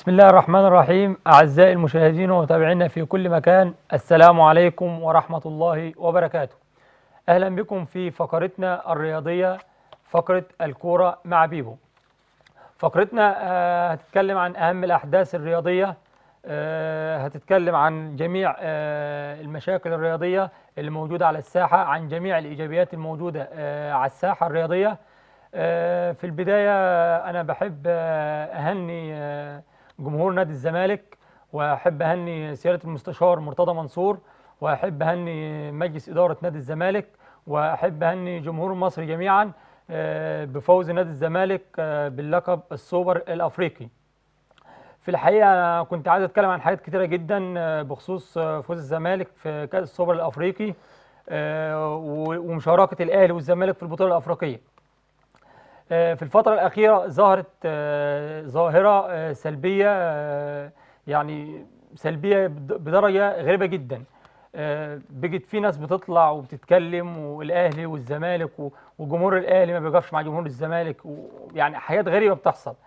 بسم الله الرحمن الرحيم أعزائي المشاهدين ومتابعينا في كل مكان السلام عليكم ورحمة الله وبركاته أهلا بكم في فقرتنا الرياضية فقرة الكورة مع بيبو فقرتنا آه، هتتكلم عن أهم الأحداث الرياضية آه، هتتكلم عن جميع آه، المشاكل الرياضية اللي موجودة على الساحة عن جميع الإيجابيات الموجودة آه، على الساحة الرياضية آه، في البداية أنا بحب آه، أهني آه، جمهور نادي الزمالك وأحب أهني سيادة المستشار مرتضى منصور وأحب أهني مجلس إدارة نادي الزمالك وأحب أهني جمهور مصر جميعا آه، بفوز نادي الزمالك آه، باللقب السوبر الأفريقي في الحقيقة أنا كنت عايز أتكلم عن حاجات كتيرة جدا آه، بخصوص آه، فوز الزمالك في كأس السوبر الأفريقي آه، و- ومشاركة الأهلي والزمالك في البطولة الأفريقية آه، في الفترة الأخيرة ظهرت آه، ظاهرة آه، سلبية آه، يعني سلبية بد- بدرجة غريبة جدا آه، بقت في ناس بتطلع وبتتكلم والأهلي والزمالك و- وجمهور الأهلي ما بيقفش مع جمهور الزمالك ويعني حاجات غريبة بتحصل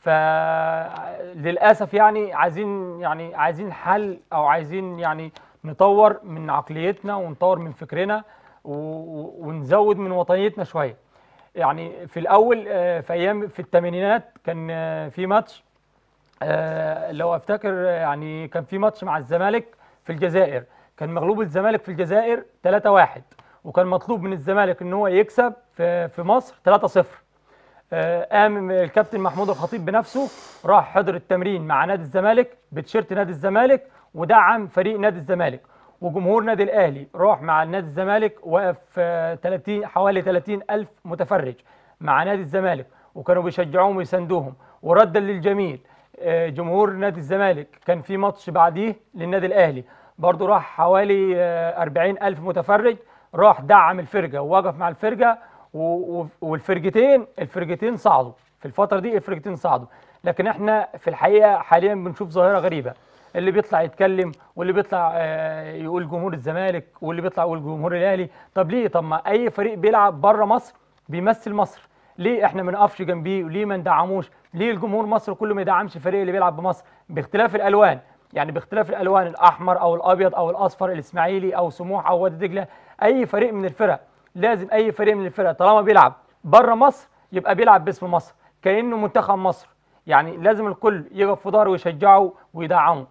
فللأسف يعني عايزين يعني عايزين حل أو عايزين يعني نطور من عقليتنا ونطور من فكرنا و- و- ونزود من وطنيتنا شوية يعني في الاول آه، في ايام في الثمانينات كان آه، في ماتش آه، لو افتكر آه، يعني كان في ماتش مع الزمالك في الجزائر كان مغلوب الزمالك في الجزائر 3-1 وكان مطلوب من الزمالك ان هو يكسب في في مصر 3-0 آه، قام الكابتن محمود الخطيب بنفسه راح حضر التمرين مع نادي الزمالك بتيشيرت نادي الزمالك ودعم فريق نادي الزمالك وجمهور نادي الاهلي راح مع نادي الزمالك وقف آه، 30 حوالي 30 الف متفرج مع نادي الزمالك وكانوا بيشجعوهم ويساندوهم وردا للجميل آه، جمهور نادي الزمالك كان في ماتش بعديه للنادي الاهلي برضه راح حوالي آه، 40 الف متفرج راح دعم الفرقه ووقف مع الفرقه و- و- والفرقتين الفرقتين صعدوا في الفتره دي الفرقتين صعدوا لكن احنا في الحقيقه حاليا بنشوف ظاهره غريبه اللي بيطلع يتكلم واللي بيطلع آه، يقول جمهور الزمالك واللي بيطلع يقول جمهور الاهلي طب ليه طب ما اي فريق بيلعب بره مصر بيمثل مصر ليه احنا ما نقفش جنبيه وليه ما ندعموش ليه الجمهور مصر كله ما يدعمش الفريق اللي بيلعب بمصر باختلاف الالوان يعني باختلاف الالوان الاحمر او الابيض او الاصفر الاسماعيلي او سموح او وادي دجله اي فريق من الفرق لازم اي فريق من الفرق طالما بيلعب بره مصر يبقى بيلعب باسم مصر كانه منتخب مصر يعني لازم الكل يقف في ظهره ويشجعه ويدعمه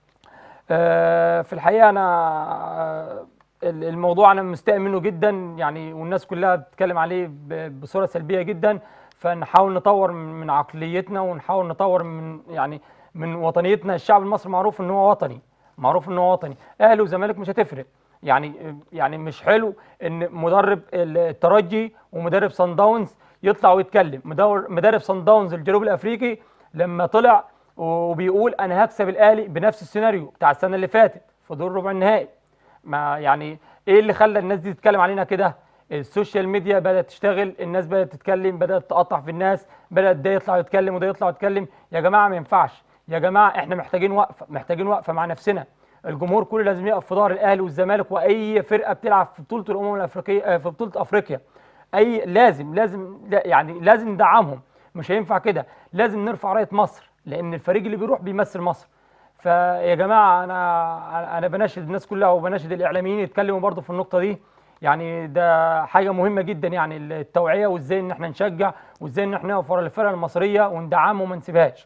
آه، في الحقيقه انا آه، ال- الموضوع انا مستاء منه جدا يعني والناس كلها بتتكلم عليه ب- بصوره سلبيه جدا فنحاول نطور من من عقليتنا ونحاول نطور من يعني من وطنيتنا الشعب المصري معروف ان هو وطني معروف ان هو وطني اهلي وزمالك مش هتفرق يعني يعني مش حلو ان مدرب الترجي ومدرب صن داونز يطلع ويتكلم مدور- مدرب صن داونز الجنوب الافريقي لما طلع وبيقول انا هكسب الاهلي بنفس السيناريو بتاع السنه اللي فاتت في دور ربع النهائي ما يعني ايه اللي خلى الناس دي تتكلم علينا كده السوشيال ميديا بدات تشتغل الناس بدات تتكلم بدات تقطع في الناس بدات ده يطلع يتكلم وده يطلع يتكلم يا جماعه ما ينفعش يا جماعه احنا محتاجين وقفه محتاجين وقفه مع نفسنا الجمهور كله لازم يقف في ظهر الاهلي والزمالك واي فرقه بتلعب في بطوله الامم الافريقيه آه، في بطوله افريقيا اي لازم لازم لا- يعني لازم ندعمهم مش هينفع كده لازم نرفع رايه مصر لان الفريق اللي بيروح بيمثل مصر فيا جماعه انا انا بناشد الناس كلها وبناشد الاعلاميين يتكلموا برضه في النقطه دي يعني ده حاجه مهمه جدا يعني التوعيه وازاي ان احنا نشجع وازاي ان احنا نقف ورا الفرقه المصريه وندعمها وما نسيبهاش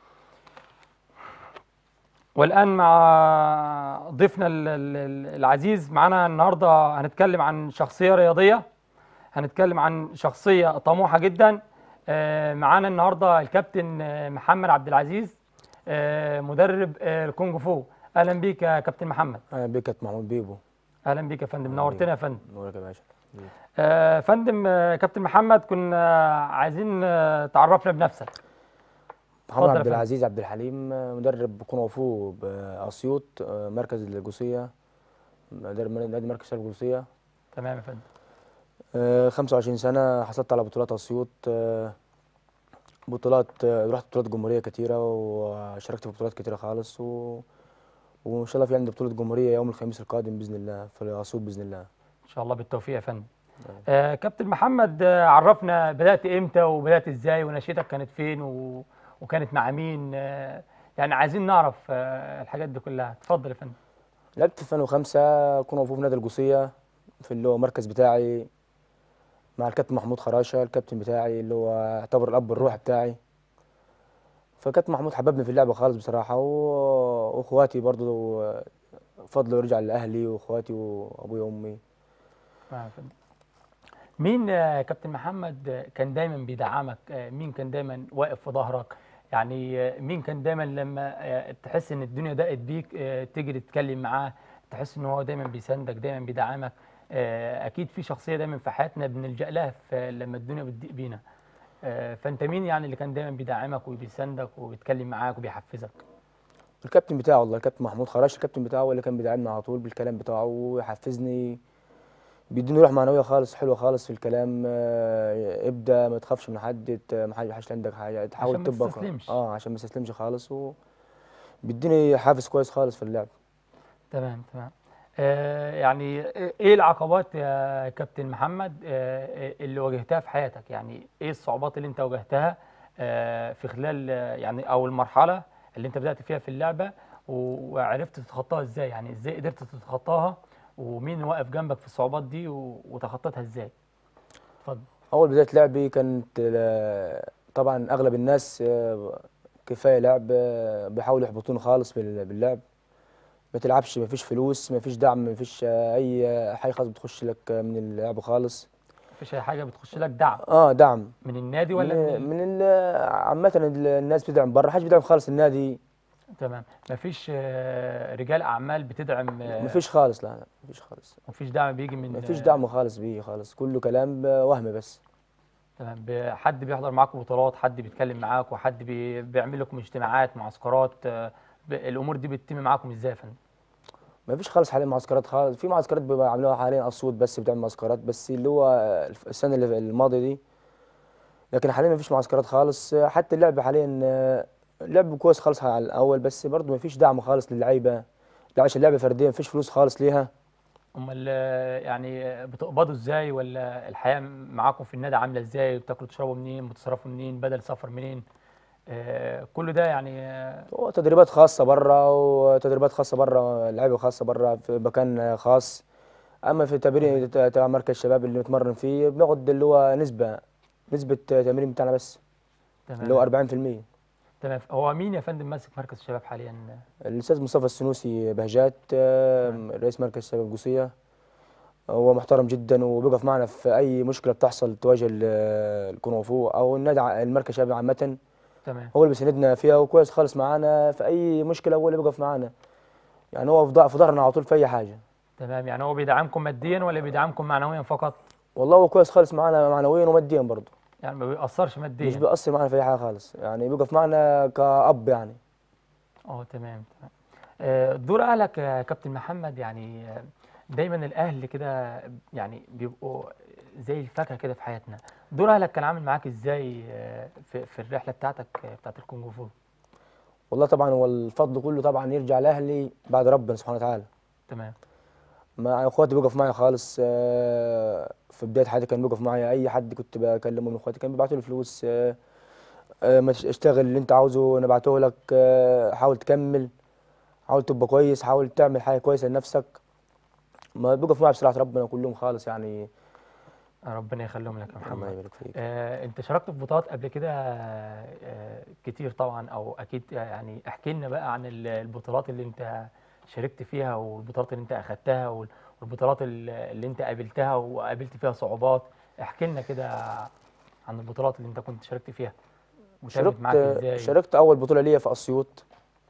والان مع ضيفنا ال- ال- العزيز معانا النهارده هنتكلم عن شخصيه رياضيه هنتكلم عن شخصيه طموحه جدا آه، معانا النهارده الكابتن آه، محمد عبد العزيز آه، مدرب آه، الكونغ فو اهلا بيك يا كابتن محمد انا بيكت محمود بيبو اهلا بيك يا فندم نورتنا يا فندم نورك يا باشا آه، فندم آه، كابتن محمد كنا عايزين آه، تعرفنا بنفسك اتفضل محمد يا عبد فندم. العزيز عبد الحليم آه، مدرب كونغ فو باسيوط آه، مركز الجوسيه مدرب نادي مركز شباب الجوسيه تمام يا فندم آه، 25 سنه حصلت على بطولات اسيوط آه، بطولات آه، رحت بطولات جمهوريه كتيره وشاركت في بطولات كتيره خالص و... وان شاء الله في عندي بطوله جمهوريه يوم الخميس القادم باذن الله في اسيوط باذن الله ان شاء الله بالتوفيق يا فندم آه كابتن محمد آه عرفنا بدات امتى وبدات ازاي ونشيتك كانت فين و... وكانت مع مين آه يعني عايزين نعرف آه، الحاجات دي كلها اتفضل يا فندم لعبت في 2005 كنا في نادي القوسية في اللي هو المركز بتاعي مع الكابتن محمود خراشة الكابتن بتاعي اللي هو يعتبر الأب الروحي بتاعي فكابتن محمود حببني في اللعبة خالص بصراحة و- وأخواتي برضو فضلوا يرجع لأهلي وأخواتي وأبويا وأمي آه، يا فندم. مين آه، كابتن محمد آه، كان دايما بيدعمك آه، مين كان دايما واقف في ظهرك يعني آه، مين كان دايما لما آه، تحس ان الدنيا ضاقت بيك آه، تجري تتكلم معاه تحس ان هو دايما بيساندك دايما بيدعمك آه، اكيد في شخصيه دايما في حياتنا بنلجا لها في لما الدنيا بتضيق بينا آه، فانت مين يعني اللي كان دايما بيدعمك وبيساندك وبيتكلم معاك وبيحفزك الكابتن بتاعه والله الكابتن محمود خراش الكابتن بتاعه هو اللي كان بيدعمني على طول بالكلام بتاعه ويحفزني بيديني روح معنويه خالص حلوه خالص في الكلام آه، ابدا ما تخافش من حد ت- ما حد حاجه عندك حاجه تحاول عشان ما تبقى تستسلمش. اه عشان ما تستسلمش خالص و بيديني حافز كويس خالص في اللعب تمام تمام آه يعني ايه العقبات يا كابتن محمد آه اللي واجهتها في حياتك يعني ايه الصعوبات اللي انت واجهتها آه في خلال آه، يعني او المرحله اللي انت بدات فيها في اللعبه و- وعرفت تتخطاها ازاي يعني ازاي قدرت تتخطاها ومين واقف جنبك في الصعوبات دي و- وتخطيتها ازاي اتفضل اول بدايه لعبي كانت آه، طبعا اغلب الناس آه، كفايه لعب آه، بيحاولوا يحبطوني خالص بال- باللعب ما تلعبش ما فيش فلوس ما فيش دعم ما فيش آه، اي آه، حاجه خالص بتخش لك آه، من اللعب خالص مفيش اي حاجه بتخش لك دعم اه دعم من النادي ولا من من, ال- من ال- عامه ال- الناس بتدعم بره حاجه بتدعم خالص النادي تمام مفيش آه، رجال اعمال بتدعم آه، ما فيش خالص لا لا ما فيش خالص مفيش دعم بيجي من ما فيش دعم خالص بيه خالص كله كلام آه، وهم بس تمام ب- حد بيحضر معاكم بطولات حد بيتكلم معاك وحد بي... بيعمل لكم اجتماعات معسكرات آه، ب... الامور دي بتتم معاكم ازاي يا فندم ما فيش خالص حاليا معسكرات خالص في معسكرات بيبقى عاملوها حاليا اسيوط بس بتعمل معسكرات بس اللي هو الف- السنه اللي الماضيه دي لكن حاليا ما فيش معسكرات خالص حتى اللعب حاليا آه، لعب كويس خالص على الاول بس برضه ما فيش دعم خالص للعيبه لا عشان اللعبه فرديه ما فيش فلوس خالص ليها امال آه، يعني آه، بتقبضوا ازاي ولا الحياه معاكم في النادي عامله ازاي بتاكلوا تشربوا منين بتصرفوا منين بدل سفر منين آه، كل ده يعني آه، هو تدريبات خاصه بره وتدريبات خاصه بره لعيبه خاصه بره في مكان خاص اما في تمرين تبع مركز الشباب اللي بنتمرن فيه بناخد اللي هو نسبه نسبه تمرين بتاعنا بس اللي هو تمام 40% تمام هو مين يا فندم ماسك مركز الشباب حاليا الاستاذ مصطفى السنوسي بهجات آه، رئيس مركز الشباب القوسيه هو محترم جدا وبيقف معنا في اي مشكله بتحصل تواجه ال- الكونغ او النادي ع- المركز الشباب عامه تمام هو اللي بيساندنا فيها وكويس خالص معانا في اي مشكله هو اللي بيقف معانا يعني هو في ض- في ظهرنا على طول في اي حاجه تمام يعني هو بيدعمكم ماديا ولا بيدعمكم معنويا فقط والله هو كويس خالص معانا معنويا وماديا برضه يعني ما بيأثرش مش ماديا بيأثر معانا في اي حاجه خالص يعني بيقف معانا كأب يعني اه تمام تمام آه، دور اهلك يا كابتن محمد يعني آه، دايما الاهل كده يعني بيبقوا زي الفاكهه كده في حياتنا دور اهلك كان عامل معاك ازاي آه، في في الرحله بتاعتك آه، بتاعت الكونغ فو والله طبعا هو الفضل كله طبعا يرجع لاهلي بعد ربنا سبحانه وتعالى تمام مع اخواتي بيقف معايا خالص آه، في بدايه حياتي كان بيقف معايا اي حد كنت بكلمه من اخواتي كان بيبعتوا لي فلوس آه، آه، ما تش- اشتغل اللي انت عاوزه نبعته لك آه، حاول تكمل حاول تبقى كويس حاول تعمل حاجه كويسه لنفسك ما بيقف معايا بصراحه ربنا كلهم خالص يعني ربنا يخليهم لك يا الله محمد يبارك فيك آه، انت شاركت في بطولات قبل كده آه، كتير طبعا او اكيد يعني احكي لنا بقى عن ال- البطولات اللي انت شاركت فيها والبطولات اللي انت اخدتها وال- والبطولات ال- اللي انت قابلتها وقابلت فيها صعوبات احكي لنا كده عن البطولات اللي انت كنت شاركت فيها وتمت معاك شاركت ازاي شاركت اول بطوله ليا في اسيوط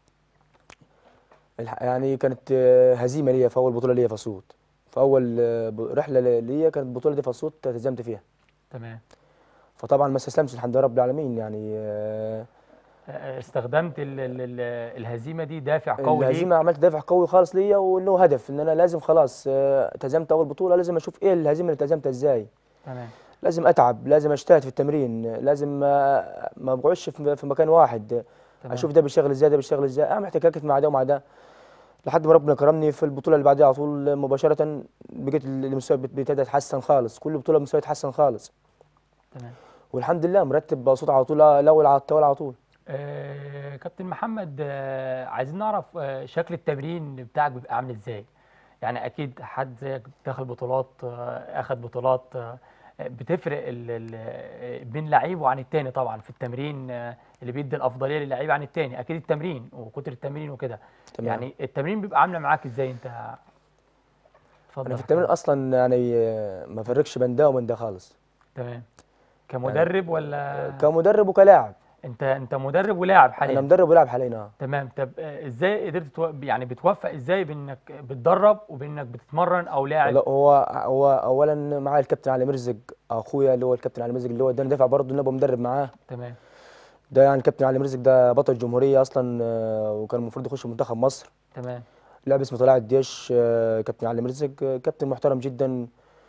الح- يعني كانت آه، هزيمه ليا في اول بطوله ليا في اسيوط في اول آه، ب- رحله ليا كانت البطوله دي في اسيوط تهزمت فيها تمام فطبعا ما استسلمتش الحمد لله رب العالمين يعني آه، آه، استخدمت ال ال ال الهزيمه دي دافع قوي ليك الهزيمه عملت دافع قوي خالص ليا واللي هو هدف ان انا لازم خلاص آه، تهزمت اول بطوله لازم اشوف ايه الهزيمه اللي تهزمتها ازاي تمام لازم اتعب لازم اجتهد في التمرين لازم ما ما بقعدش في في مكان واحد تمام اشوف ده بيشتغل ازاي ده بيشتغل ازاي اعمل احتكاكات مع ده ومع ده لحد ما ربنا كرمني في البطوله اللي بعدها على طول مباشره بقيت المستوى بت- بيبتدي يتحسن خالص كل بطوله مستوى يتحسن خالص تمام والحمد لله مرتب بصوت على طول الاول على التوالي على طول آه، كابتن محمد آه، عايزين نعرف آه، شكل التمرين بتاعك بيبقى عامل ازاي يعني اكيد حد زيك دخل بطولات آه، اخد بطولات آه، بتفرق ال- ال- آه، بين لعيب وعن التاني طبعا في التمرين آه، اللي بيدي الافضليه للعيب عن التاني اكيد التمرين وكتر التمرين وكده تمام. يعني التمرين بيبقى عامله معاك ازاي انت اتفضل انا في احكي. التمرين اصلا يعني آه، ما فرقش بين ده وبين ده خالص تمام كمدرب ولا كمدرب وكلاعب انت انت مدرب ولاعب حاليا انا مدرب ولاعب حاليا اه تمام طب آه، ازاي قدرت تو... يعني بتوفق ازاي بانك بتدرب وبانك بتتمرن او لاعب لا هو هو اولا معايا الكابتن علي مرزق اخويا اللي هو الكابتن علي مرزق اللي هو اداني دافع برضه اني ابقى مدرب معاه تمام ده يعني الكابتن علي مرزق ده بطل الجمهوريه اصلا آه، وكان المفروض يخش منتخب مصر تمام لاعب اسمه طلائع الجيش آه، كابتن علي مرزق آه، كابتن محترم جدا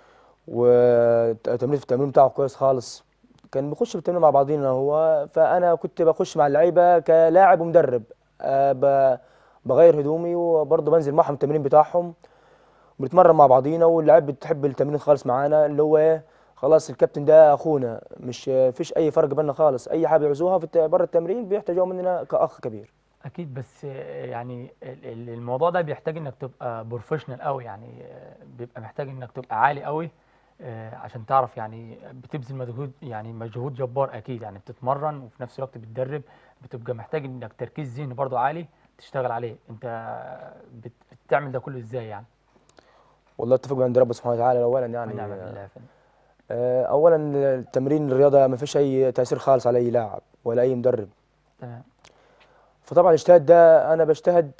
وتمرين في التمرين بتاعه كويس خالص كان بيخش في التمرين مع بعضينا هو فانا كنت بخش مع اللعيبه كلاعب ومدرب آه، ب- بغير هدومي وبرضه بنزل معهم التمرين بتاعهم بنتمرن مع بعضينا واللعيبه بتحب التمرين خالص معانا اللي هو ايه خلاص الكابتن ده اخونا مش فيش اي فرق بيننا خالص اي حاجه بيعوزوها في الت- بره التمرين بيحتاجوها مننا كاخ كبير اكيد بس آه، يعني ال- ال- الموضوع ده بيحتاج انك تبقى بروفيشنال قوي يعني آه، بيبقى محتاج انك تبقى عالي قوي آه، عشان تعرف يعني بتبذل مجهود يعني مجهود جبار اكيد يعني بتتمرن وفي نفس الوقت بتدرب بتبقى محتاج انك تركيز ذهني برضو عالي تشتغل عليه انت بت- بتعمل ده كله ازاي يعني والله اتفق مع عند ربنا سبحانه وتعالى اولا يعني ونعم بالله يا فندم آه، اولا التمرين الرياضه ما فيش اي تاثير خالص على اي لاعب ولا اي مدرب تمام فطبعا الاجتهاد ده انا بجتهد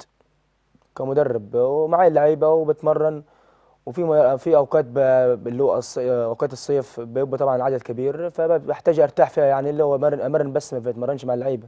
كمدرب ومعي اللعيبه وبتمرن وفي م- في اوقات ب- اللي هو الص- اوقات الصيف بيبقى طبعا العدد كبير فبحتاج ارتاح فيها يعني اللي هو امرن امرن بس ما بتمرنش مع اللعيبه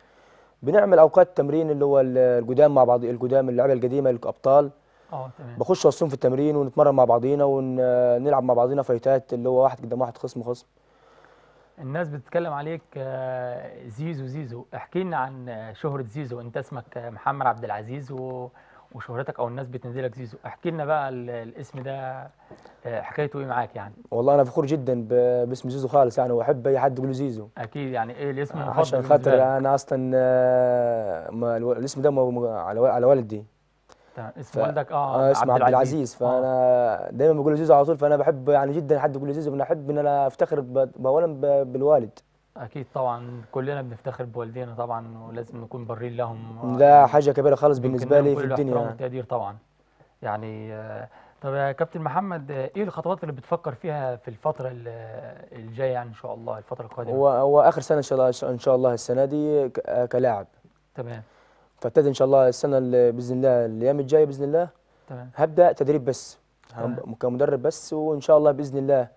بنعمل اوقات تمرين اللي هو ال- القدام مع بعض القدام اللعيبه القديمه الابطال اه تمام بخش وسطهم في التمرين ونتمرن مع بعضينا ونلعب مع بعضينا فايتات اللي هو واحد قدام واحد خصم خصم الناس بتتكلم عليك آه، زيزو زيزو احكي لنا عن آه، شهرة زيزو انت اسمك آه، محمد عبد العزيز و... وشهرتك او الناس بتنزلك زيزو احكي لنا بقى ال- الاسم ده آه، حكايته ايه معاك يعني والله انا فخور جدا ب- باسم زيزو خالص يعني واحب اي حد يقول له زيزو اكيد يعني ايه الاسم المفضل عشان بالنسبة خاطر لك؟ انا اصلا آه، ما الو- الاسم ده م- م- على و- على والدي تمام اسم ف- والدك اه آه اسمه عبد العزيز آه. فانا دايما بقول له زيزو على طول فانا بحب يعني جدا حد يقول له زيزو انا احب ان انا افتخر ب- اولا ب- بالوالد اكيد طبعا كلنا بنفتخر بوالدينا طبعا ولازم نكون برين لهم ده حاجه كبيره خالص بنكن بالنسبه لهم لي كل في الاحترام الدنيا يعني. والتقدير طبعا يعني آه، طب يا كابتن محمد آه، ايه الخطوات اللي بتفكر فيها في الفترة ال- الجاية يعني ان شاء الله الفترة القادمة هو هو اخر سنه ان شاء الله ان شاء الله السنه دي ك- آه، كلاعب تمام فابتدي ان شاء الله السنه اللي باذن الله الايام الجايه باذن الله تمام هبدا تدريب بس تمام. هم- كمدرب بس وان شاء الله باذن الله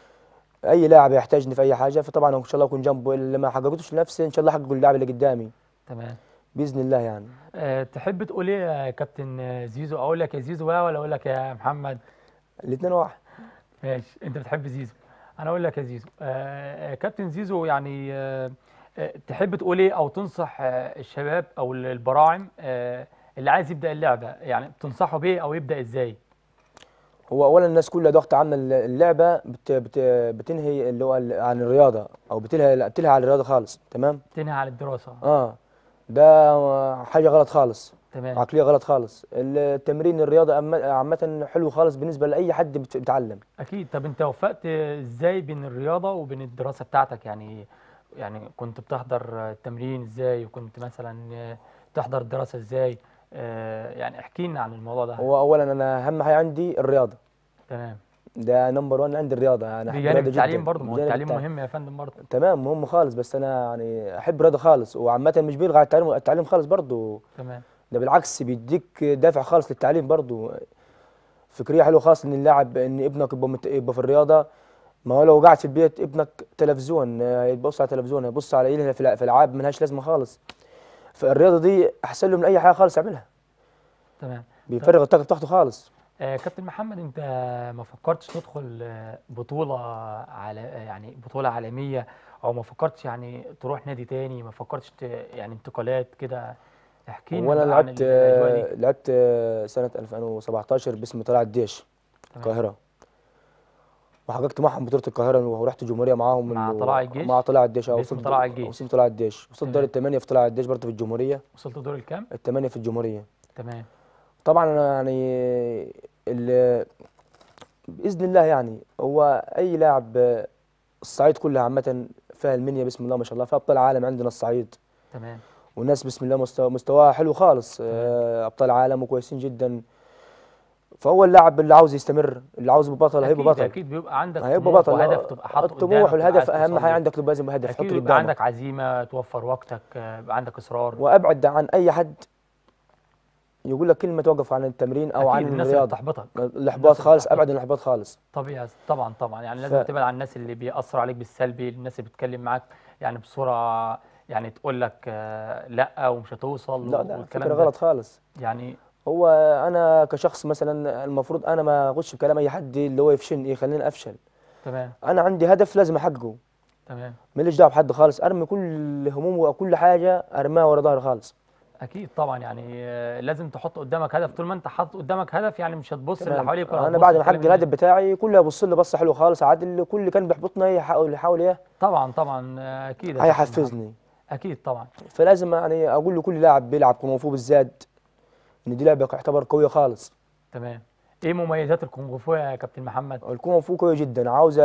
اي لاعب يحتاجني في اي حاجه فطبعا ان شاء الله اكون جنبه اللي ما حققتوش لنفسي ان شاء الله احققه للاعب اللي قدامي تمام باذن الله يعني أه تحب تقول ايه يا كابتن آه، زيزو اقول لك يا زيزو بقى ولا اقول لك يا محمد الاثنين واحد ماشي انت بتحب زيزو انا اقول لك يا زيزو أه آه، كابتن زيزو يعني أه آه، تحب تقول ايه او تنصح آه، الشباب او ال- البراعم أه اللي عايز يبدا اللعبه يعني تنصحه بايه او يبدا ازاي هو اولا الناس كلها ضغط عامه اللعبه بت بت بتنهي اللي هو ال- عن الرياضه او بتلهي بتلهي عن الرياضه خالص تمام تنهي على الدراسه اه ده حاجه غلط خالص تمام عقليه غلط خالص التمرين الرياضه عم- عامه حلو خالص بالنسبه لاي حد بت- بيتعلم اكيد طب انت وفقت ازاي بين الرياضه وبين الدراسه بتاعتك يعني يعني كنت بتحضر التمرين ازاي وكنت مثلا آه، تحضر الدراسه ازاي آه، يعني احكي لنا عن الموضوع ده هو اولا انا اهم حاجه عندي الرياضه تمام ده نمبر 1 عندي الرياضه انا احب بجانب الرياضه التعليم جدا برضه ما هو بجانب التعليم التعليم. مهم يا فندم برضه تمام مهم خالص بس انا يعني احب الرياضه خالص وعامه مش بيلغى على التعليم التعليم خالص برضه تمام ده بالعكس بيديك دافع خالص للتعليم برضه فكريه حلوه خالص ان اللاعب ان ابنك يبقى, مت... يبقى في الرياضه ما هو لو قاعد في البيت ابنك تلفزيون آه، يبص على تلفزيون يبص على يلهي في الع- في العاب ملهاش لازمه خالص فالرياضه دي احسن له من اي حاجه خالص يعملها تمام بيفرغ الطاقه بتاعته خالص آه كابتن محمد انت ما فكرتش تدخل آه، بطوله على آه، يعني بطوله عالميه او ما فكرتش يعني تروح نادي تاني ما فكرتش ت... يعني انتقالات كده احكي لنا وانا بقى عن لعبت الاجواء دي آه، لعبت آه، سنه 2017 باسم طلائع الجيش تمام. القاهره وحققت معهم بطوله القاهره ورحت الجمهوريه معاهم مع ال- طلائع الجيش؟ مع طلائع الجيش اه باسم وصلت طلائع الجيش. وصلت طلائع الجيش وصلت تمام. دور الثمانيه في طلائع الجيش برضه في الجمهوريه وصلت دور الكام الثمانيه في الجمهوريه تمام طبعا انا يعني ال- باذن الله يعني هو اي لاعب آه، الصعيد كلها عامه فيها المنيا بسم الله ما شاء الله فيها ابطال عالم عندنا الصعيد تمام والناس بسم الله مستوى مستواها حلو خالص آه، ابطال عالم وكويسين جدا فهو اللاعب اللي عاوز يستمر اللي عاوز يبقى بطل هيبقى اكيد بطل اكيد بيبقى عندك هيبقى طموح بطل وهدف آه، تبقى حاطه الطموح قدامك تبقى والهدف عايز اهم توصل حاجه له. عندك تبقى لازم هدف اكيد حط يبقى قدامك عندك عزيمه توفر وقتك آه، يبقى عندك اصرار وابعد عن اي حد يقول لك كلمه توقف عن التمرين او عن اكيد الناس اللي الرياضه بتحبطك الاحباط الناس اللي خالص بتحبطك. ابعد عن الاحباط خالص طبيعي طبعا طبعا يعني لازم ف- تبعد عن الناس اللي بيأثروا عليك بالسلبي الناس اللي بتتكلم معاك يعني بصوره يعني تقول لك آه، لا ومش هتوصل لا لا والكلام فكره ده. غلط خالص يعني هو انا كشخص مثلا المفروض انا ما اخش بكلام اي حد اللي هو يفشلني يخليني افشل تمام انا عندي هدف لازم احققه تمام ماليش دعوه بحد خالص ارمي كل همومي وكل حاجه ارميها ورا ظهري خالص اكيد طبعا يعني آه، لازم تحط قدامك هدف طول ما انت حاطط قدامك هدف يعني مش هتبص اللي تمام. حواليك ولا انا هتبص بعد ما لكلام احقق الهدف الناس. بتاعي كله يبص لي بصه حلوه خالص عادل كل اللي كان بيحبطنا يحاول يحاول ايه طبعا طبعا آه، اكيد يا كابتن محمد. هيحفزني اكيد طبعا فلازم يعني اقول لكل لاعب بيلعب كونغ فو بالذات ان دي لعبه تعتبر قويه خالص تمام ايه مميزات الكونغ فو يا كابتن محمد الكونغ فو قويه جدا عاوزه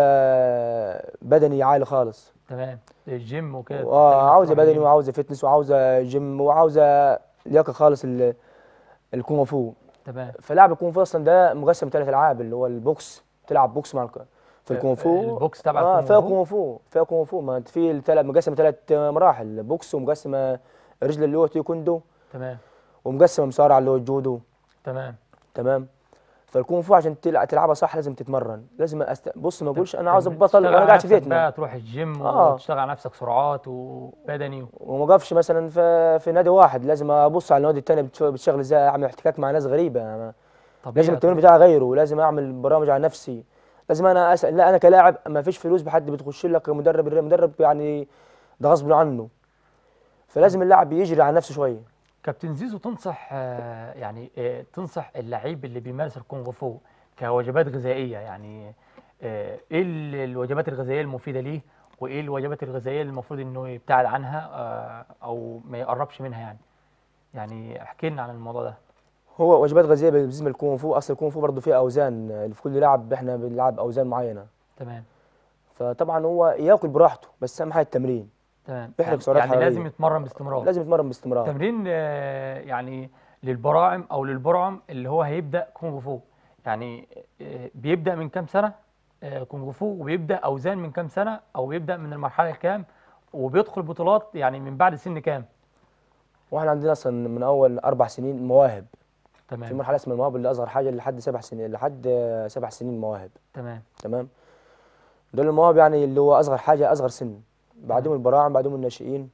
بدني عالي خالص تمام الجيم وكده اه تقريباً عاوزه تروح بدني الجيم. وعاوزه فتنس وعاوزه جيم وعاوزه لياقه خالص ال- الكونغ فو تمام فلعب الكونغ فو اصلا ده مقسم ثلاث العاب اللي هو البوكس تلعب بوكس مع الك- في آه، الكونغ فو البوكس تبع اه الكونغ فيها فو؟ كونغ فو فيها كونغ فو ما انت في التلات مقسمه ثلاث مراحل بوكس ومقسمه رجل اللي هو تايكوندو تمام ومقسمه مصارعه اللي هو الجودو تمام تمام فالكونغ فو عشان تلع- تلعبها صح لازم تتمرن لازم أست... بص ما اقولش انا عاوز تم- ابطل تشتغل وانا على قاعد في نفسك بيتنا بقى تروح الجيم آه. وتشتغل على نفسك سرعات وبدني و... وما اقفش مثلا في في نادي واحد لازم ابص على النادي الثاني بتشتغل ازاي اعمل احتكاك مع ناس غريبه يعني طبيعي لازم التمرين بتاعي غيره لازم اعمل برامج على نفسي لازم انا اسال لا انا كلاعب ما فيش فلوس بحد بتخش لك مدرب المدرب يعني ده غصب عنه فلازم اللاعب يجري على نفسه شويه كابتن زيزو تنصح آه، يعني آه، تنصح اللعيب اللي بيمارس الكونغ فو كوجبات غذائيه يعني آه، ايه ال- الوجبات الغذائيه المفيده ليه وايه الوجبات الغذائيه اللي المفروض انه يبتعد عنها آه، او ما يقربش منها يعني يعني احكي لنا عن الموضوع ده هو وجبات غذائيه بالنسبه للكونغ فو اصل الكونغ فو برضه فيه اوزان اللي في كل لاعب احنا بنلعب اوزان معينه تمام فطبعا هو ياكل براحته بس اهم حاجه التمرين تمام يحرق يعني, سعرات يعني حرارية. لازم يتمرن باستمرار لازم يتمرن باستمرار تمرين آه، يعني للبراعم او للبرعم اللي هو هيبدا كونغ فو يعني آه، بيبدا من كام سنه آه، كونغ فو وبيبدا اوزان من كام سنه او بيبدا من المرحله الكام وبيدخل بطولات يعني من بعد سن كام واحنا عندنا اصلا من اول اربع سنين مواهب في تمام مرحله اسمها المواهب اللي اصغر حاجه لحد سبع سنين لحد آه، سبع سنين مواهب تمام تمام دول المواهب يعني اللي هو اصغر حاجه اصغر سن بعدهم البراعم بعدهم الناشئين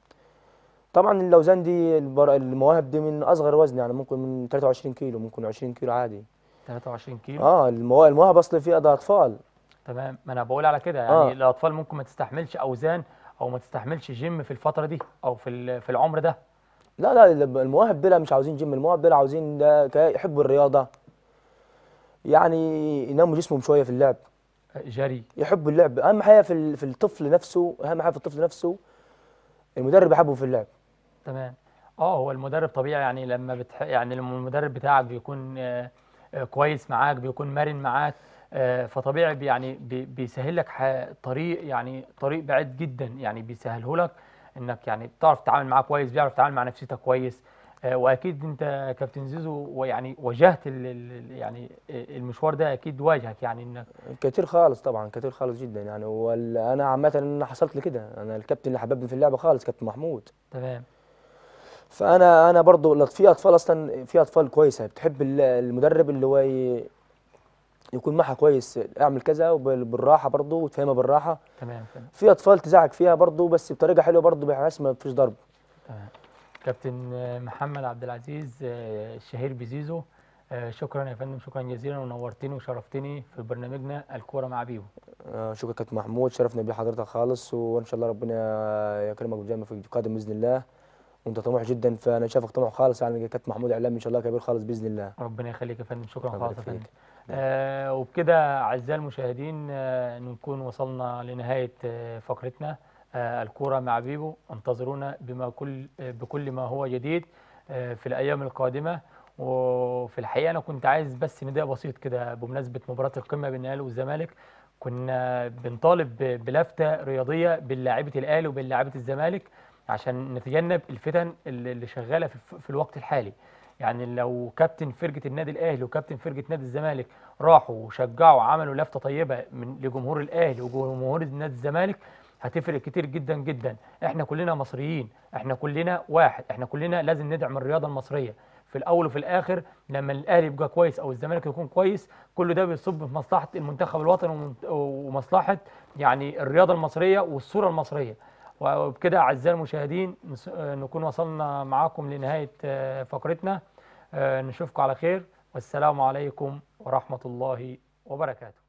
طبعا الاوزان دي البر... المواهب دي من اصغر وزن يعني ممكن من 23 كيلو ممكن 20 كيلو عادي 23 كيلو اه المواهب المواهب اصلا فيها ده اطفال تمام ما انا بقول على كده يعني آه. الاطفال ممكن ما تستحملش اوزان او ما تستحملش جيم في الفتره دي او في ال- في العمر ده لا لا المواهب دول مش عاوزين جيم المواهب دول عاوزين ده ك- يحبوا الرياضه يعني ينموا جسمهم شويه في اللعب آه، جري يحبوا اللعب اهم حاجه في ال- في الطفل نفسه اهم حاجه في الطفل نفسه المدرب يحبه في اللعب تمام اه هو المدرب طبيعي يعني لما بتح... يعني لما المدرب بتاعك بيكون آه، آه، كويس معاك بيكون مرن معاك آه، فطبيعي بي- يعني بي- بيسهل لك ح- طريق يعني طريق بعيد جدا يعني بيسهله لك انك يعني بتعرف تتعامل معاه كويس بيعرف تتعامل مع نفسيتك كويس آه، واكيد انت يا كابتن زيزو ويعني واجهت ال... ال- يعني آه، المشوار ده اكيد واجهك يعني انك كتير خالص طبعا كتير خالص جدا يعني هو ال- انا عامه انا حصلت لكده انا الكابتن اللي حببني في اللعبه خالص كابتن محمود تمام فانا انا برضو لط- في اطفال اصلا في اطفال كويسه بتحب ال- المدرب اللي هو ي- يكون معها كويس اعمل كذا وبالراحه برضو وتفهمها بالراحه تمام تمام في اطفال تزعج فيها برضو بس بطريقه حلوه برضو بحيث ما فيش ضرب تمام كابتن آه، محمد عبد العزيز آه، الشهير بزيزو آه، شكرا يا فندم شكرا جزيلا ونورتني وشرفتني في برنامجنا الكوره مع بيبو آه، شكرا كابتن محمود شرفنا بحضرتك خالص وان شاء الله ربنا يكرمك بالجنه في القادم باذن الله وانت طموح جدا فانا شايفك طموح خالص يعني كابتن محمود اعلام ان شاء الله كبير خالص باذن الله ربنا يخليك يا فندم شكرا الله خالص يا يبارك فندم فيك. آه وبكده اعزائي المشاهدين آه نكون وصلنا لنهايه آه فقرتنا آه الكوره مع بيبو انتظرونا بما كل آه بكل ما هو جديد آه في الايام القادمه وفي الحقيقه انا كنت عايز بس نداء بسيط كده بمناسبه مباراه القمه بين الاهلي والزمالك كنا بنطالب ب- بلفته رياضيه باللاعيبه الاهلي وباللاعيبه الزمالك عشان نتجنب الفتن اللي اللي شغاله في, في الوقت الحالي يعني لو كابتن فرقه النادي الاهلي وكابتن فرقه نادي الزمالك راحوا وشجعوا وعملوا لفته طيبه من لجمهور الاهلي وجمهور نادي الزمالك هتفرق كتير جدا جدا احنا كلنا مصريين احنا كلنا واحد احنا كلنا لازم ندعم الرياضه المصريه في الاول وفي الاخر لما الاهلي يبقى كويس او الزمالك يكون كويس كل ده بيصب في مصلحه المنتخب الوطني ومن- ومصلحه يعني الرياضه المصريه والصوره المصريه وبكده اعزائي المشاهدين نس- آه، نكون وصلنا معاكم لنهايه آه، فقرتنا آه، نشوفكم على خير والسلام عليكم ورحمه الله وبركاته